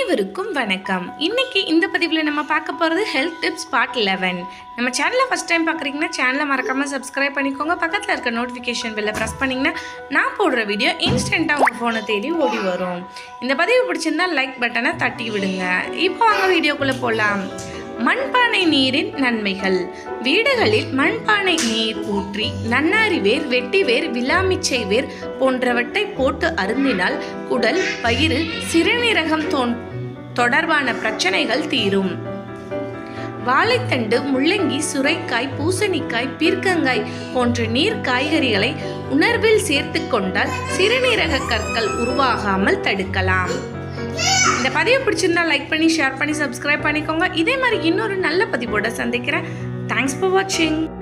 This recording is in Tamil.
அனைவருக்கும் வணக்கம் இன்னைக்கு இந்த பதிவில் நம்ம பார்க்க போகிறது ஹெல்த் டிப்ஸ் பார்ட் லெவன் நம்ம சேனலை ஃபஸ்ட் டைம் பார்க்குறீங்கன்னா சேனலை மறக்காமல் சப்ஸ்கிரைப் பண்ணிக்கோங்க பக்கத்தில் இருக்க நோட்டிஃபிகேஷன் பெல்லை ப்ரெஸ் பண்ணிங்கன்னா நான் போடுற வீடியோ இன்ஸ்டண்ட்டாக உங்கள் ஃபோனை தேடி ஓடி வரும் இந்த பதிவு பிடிச்சிருந்தா லைக் பட்டனை தட்டி விடுங்க இப்போ வாங்க வீடியோக்குள்ளே போகலாம் மண்பானை நீரின் நன்மைகள் வீடுகளில் மண்பானை நீர் ஊற்றி நன்னாரி வேர் வெட்டி வேர் விலாமிச்சை வேர் போன்றவற்றை போட்டு அருந்தினால் குடல் வயிறு சிறுநீரகம் தோன் தொடர்பான பிரச்சனைகள் தீரும் வாழைத்தண்டு முள்ளங்கி சுரைக்காய் பூசணிக்காய் பீர்க்கங்காய் போன்ற நீர் காய்கறிகளை உணர்வில் சேர்த்து கொண்டால் சிறுநீரக கற்கள் உருவாகாமல் தடுக்கலாம் இந்த பதிவு பிடிச்சிருந்தா லைக் பண்ணி ஷேர் பண்ணி சப்ஸ்கிரைப் பண்ணிக்கோங்க இதே மாதிரி இன்னொரு நல்ல பதிவோட சந்திக்கிறேன் தேங்க்ஸ் ஃபார் வாட்சிங்